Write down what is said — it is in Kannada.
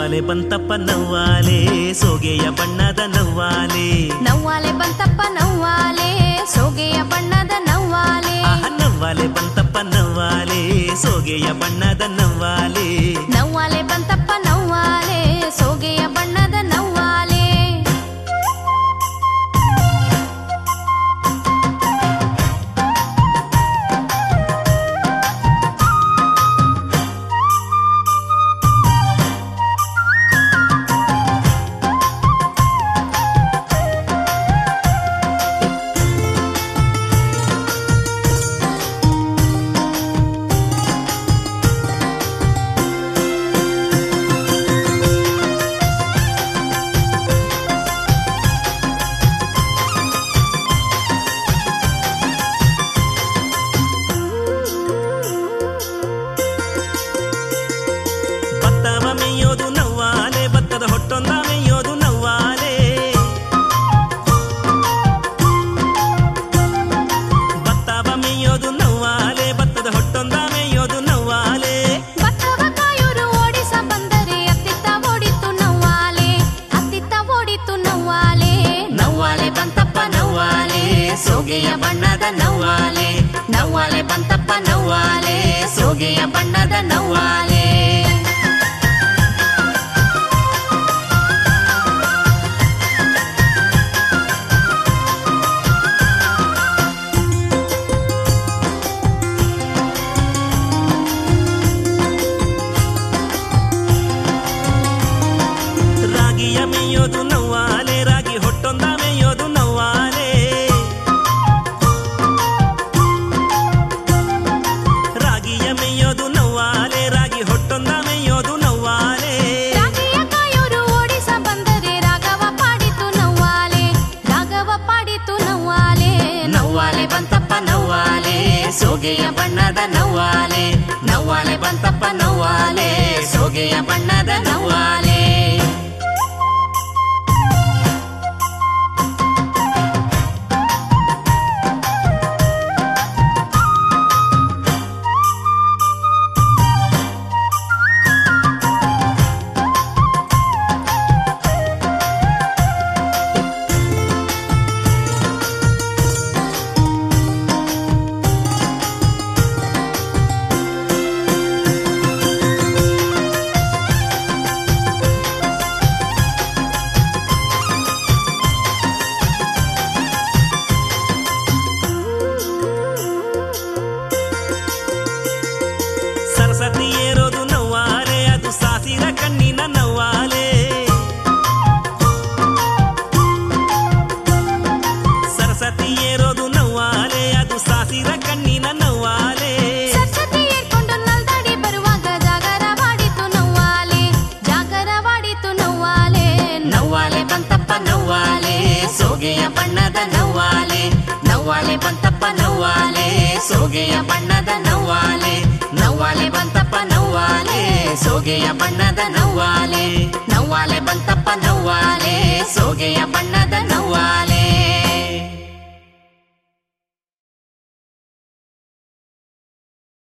ನವ್ವಾಲೆ ಬಂತಪ್ಪ ನವ್ವಾಲೆ ಸೋಗೆಯ ಬಣ್ಣದ ನವ್ವಾಲೆ ನವ್ವಾಲೆ ಬಂತಪ್ಪ ನವ್ವಾಲೆ ಸೋಗೆಯ ಬಣ್ಣದ ನವ್ವಾಲೆ ಆಹ ನವ್ವಾಲೆ ಬಂತಪ್ಪ ನವ್ವಾಲೆ ಸೋಗೆಯ ಬಣ್ಣದ ನವ್ವಾಲೆ ನವ್ವಾಲೆ ಬಂತಪ್ಪ ನವ್ವಾಲೆ ಸೋಗೆಯ ಬಣ್ಣದ ನವ್ವಾಲೆ ಭತ್ತವ ಮೇಯೋದು ನವ್ವಾಲೆ ಭತ್ತದ ಹೊಟ್ಟೊಂದ ಮೇಯೋದು ನವ್ವಾಲೆ ಭತ್ತವ ಮೇಯೋದು ನವ್ವಾಲೆ ಭತ್ತದ ಹೊಟ್ಟೊಂದ ಮೇಯೋದು ನವ್ವಾಲೆ ಭತ್ತವ ಕಾಯೋರು ಓಡಿಸ ಬಂದರೆ ಅತ್ತಿತ್ತ ಓಡಿತು ನವ್ವಾಲೆ ಅತ್ತಿತ್ತ ಓಡಿತು ನವ್ವಾಲೆ ನವ್ವಾಲೆ ಬಂತಪ್ಪ ನವ್ವಾಲೆ ಸೋಗೆಯ ಬಣ್ಣದ ನವ್ವಾಲೆ ನವ್ವಾಲೆ ಬಂತಪ್ಪ ನವ್ವಾಲೆ ಸೋಗೆಯ ಬಣ್ಣದ ನವ್ವಾಲೆ ರಾಗಿಯ ಮೇಯೋದು ನವ್ವಾಲೆ ರಾಗಿ ಹೊಟ್ಟೊಂದ ಮೇಯೋದು ನವ್ವಾಲೆ ರಾಗಿಯ ಮೇಯೋದು ನವ್ವಾಲೆ ರಾಗಿ ಹೊಟ್ಟೊಂದ ಮೇಯೋದು ನವ್ವಾಲೆ ರಾಗಿಯ ಕಾಯೋರು ಓಡಿಸ ಬಂದರೆ ರಾಘವ ಪಾಡಿತು ನವ್ವಾಲೆ ರಾಘವ ಪಾಡಿತು ನವ್ವಾಲೆ ನವ್ವಾಲೆ ಬಂತಪ್ಪ ನವ್ವಾಲೆ ಸೋಗೆಯ ಬಣ್ಣದ ನವ್ವಾಲೆ ನವ್ವಾಲೆ ಬಂತಪ್ಪ ನವ್ವಾಲೆ ಸೋಗೆಯ ಬಣ್ಣದ ನವ್ವಾಲೆ ಸರಸ್ವತಿ ಏರೋದು ನವ್ವಾಲೆ ಅದು ಸಾಸಿರ ಕಣ್ಣಿನ ನವ್ವಾಲೆ ಸರಸ್ವತಿ ಏರೋದು ನವ್ವಾಲೆ ಅದು ಸಾಸಿರ ಕಣ್ಣಿನ ನವ್ವಾಲೆ ಸರಸ್ವತಿ ಏರ್ಕೊಂಡು ನಲ್ದಾಡಿ ಬರುವಾಗ ಜಾಗರ ವಾಡಿತು ನವ್ವಾಲೆ ಜಾಗರ ವಾಡಿತು ನವ್ವಾಲೆ ನವ್ವಾಲೆ ಬಂತಪ್ಪ ನವ್ವಾಲೆ ಸೋಗೆಯ ಬಣ್ಣದ ನವ್ವಾಲೆ ನವ್ವಾಲೆ ಬಂತಪ್ಪ ನವ್ವಾಲೆ ಸೋಗೆಯ ಬಣ್ಣದ ನವ್ವಾಲೆ ನವ್ವಾಲೆ ಬಂತಪ್ಪ ನವ್ವಾಲೆ ಸೋಗೆಯ ಬಣ್ಣದ ನವ್ವಾಲೆ ನವ್ವಾಲೆ ಬಂತಪ್ಪ ನವ್ವಾಲೆ